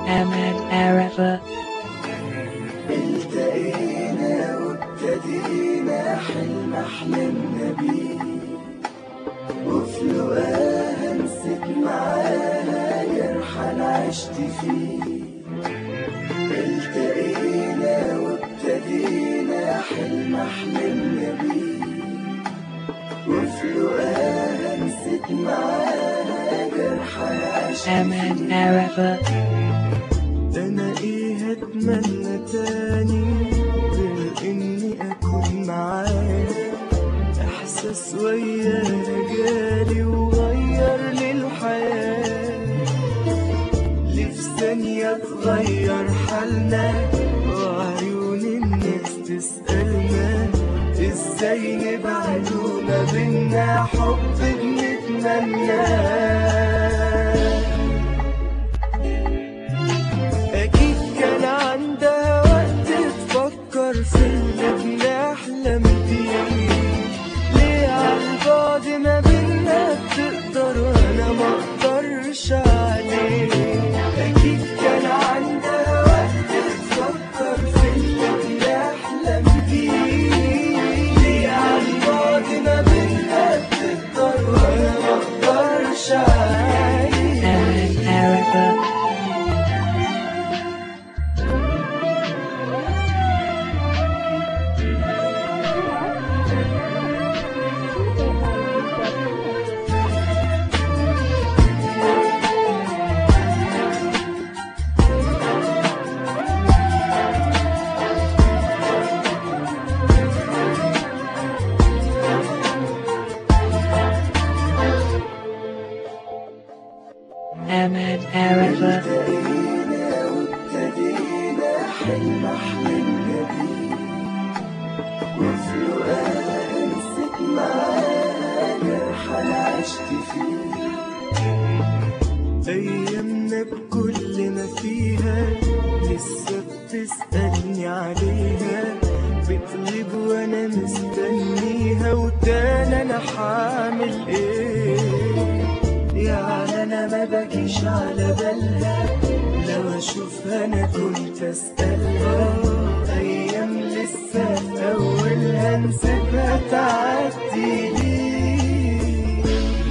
Ahmed Arafa. التقينا وابتدينا حلم حلمنا بيه وفي لقاها نسيت معاها جرح انا عشت فيه التقينا وابتدينا حلم حلمنا بيه وفي لقاها نسيت معاها جرح انا عشت Ahmed Arafa. انا ايه اتمنى تاني غير اني اكون معاه احساس وياها جالي وغير لي الحياة ليه في ثانية اتغير حالنا وعيون الناس تسألنا ازاي نبعد وما بينا حب بنتمناه أكيد كان عندها وقت تفكر في اللي بنحلم بيه ليه عالبعد ما بينا بتقدر وأنا ما أقدرش عليه أكيد كان عندها وقت تفكر في اللي بنحلم بيه ليه عالبعد ما بينا بتقدر وأنا ما أقدرش عليه Ahmed Arafa. Ahmed Arafa. ابتدينا وابتدينا حلم حلمنا بيه وفي لقاها نسيت معاها جرح انا عشت فيه ايامنا بكل ما فيها لسه بتسألني عليها بتغيب وانا مستنيها وتاني انا حامل ايه يعني انا ما بجيش على بالها لو اشوفها انا كنت اسالها ايام لسه في اولها نسيبها تعدي ليه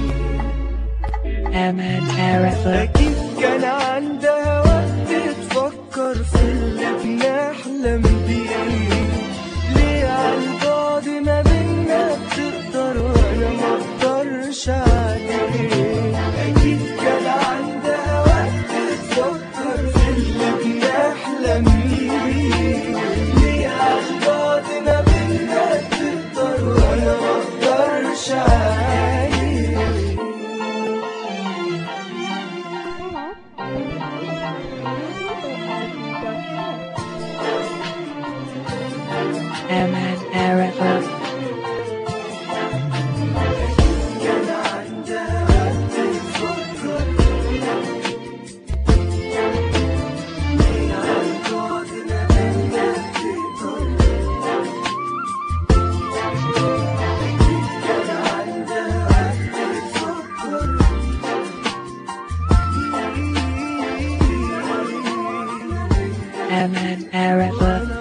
Ahmed Arafa. أكيد كان عندها وقت تفكر في اللي بنحلم بيه ليه عالبعد ما بينا بتقدر وأنا ما أقدرش عليه أكيد كان عندها وقت تفكر في اللي بنحلم بيه ليه عالبعد ما بينا بتقدر وأنا ما أقدرش عليه Ahmed Arafa. كان عندها وقت تفكر ليه عالبعد ما بينا بتقدر كان عندها وقت تفكر Ahmed Arafa.